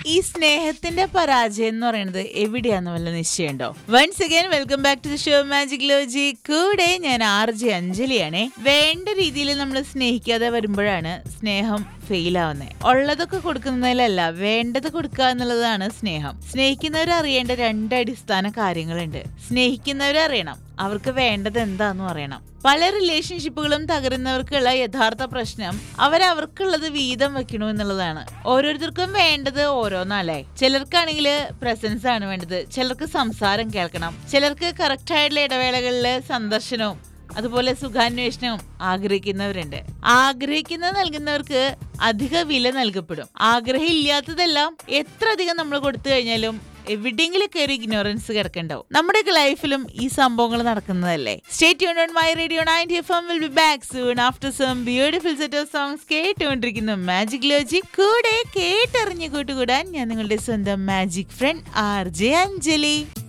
ഈ സ്നേഹത്തിന്റെ പരാജയം എന്ന് പറയുന്നത് എവിടെയാന്ന് വല്ല നിശ്ചയമുണ്ടോ once again welcome back to the show magic ലോജി കൂടെ ഞാൻ ആർ ജെ അഞ്ജലിയാണേ വേണ്ട രീതിയിൽ നമ്മൾ സ്നേഹിക്കാതെ വരുമ്പോഴാണ് സ്നേഹം ഫെയിൽ ആവുന്നത് ഉള്ളതൊക്കെ കൊടുക്കുന്നതിലല്ല വേണ്ടത് കൊടുക്കുക എന്നുള്ളതാണ് സ്നേഹം സ്നേഹിക്കുന്നവർ അറിയേണ്ട രണ്ട് അടിസ്ഥാന കാര്യങ്ങളുണ്ട് സ്നേഹിക്കുന്നവരെ അറിയണം അവർക്ക് വേണ്ടത് എന്താന്ന് അറിയണം പല റിലേഷൻഷിപ്പുകളും തകരുന്നവർക്കുള്ള യഥാർത്ഥ പ്രശ്നം അവരവർക്കുള്ളത് വീതം വെക്കണു എന്നുള്ളതാണ് ഓരോരുത്തർക്കും വേണ്ടത് ഓരോന്നല്ലേ ചിലർക്കാണെങ്കിൽ പ്രസൻസ് ആണ് വേണ്ടത് ചിലർക്ക് സംസാരം കേൾക്കണം ചിലർക്ക് കറക്റ്റ് ആയിട്ടുള്ള ഇടവേളകളിൽ സന്ദർശനവും അതുപോലെ സുഖാന്വേഷണവും ആഗ്രഹിക്കുന്നവരുണ്ട് ആഗ്രഹിക്കുന്നത് നൽകുന്നവർക്ക് അധിക വില നൽകപ്പെടും ആഗ്രഹം ഇല്ലാത്തതെല്ലാം എത്ര അധികം നമ്മൾ കൊടുത്തു കഴിഞ്ഞാലും എവിടെയെങ്കിലൊക്കെ ഒരു ഇഗ്നോറൻസ് കിടക്കണ്ടാവും നമ്മുടെയൊക്കെ ലൈഫിലും ഈ സംഭവങ്ങൾ നടക്കുന്നതല്ലേ സ്റ്റേറ്റ് യൂൺ on my radio ninety F M will be back soon after some beautiful set of songs കേട്ടുകൊണ്ടിരിക്കുന്നു മാജിക് ലോജി കൂടെ കേട്ടറിഞ്ഞു കൂട്ടുകൂടാൻ ഞാൻ നിങ്ങളുടെ സ്വന്തം magic friend R J Anjali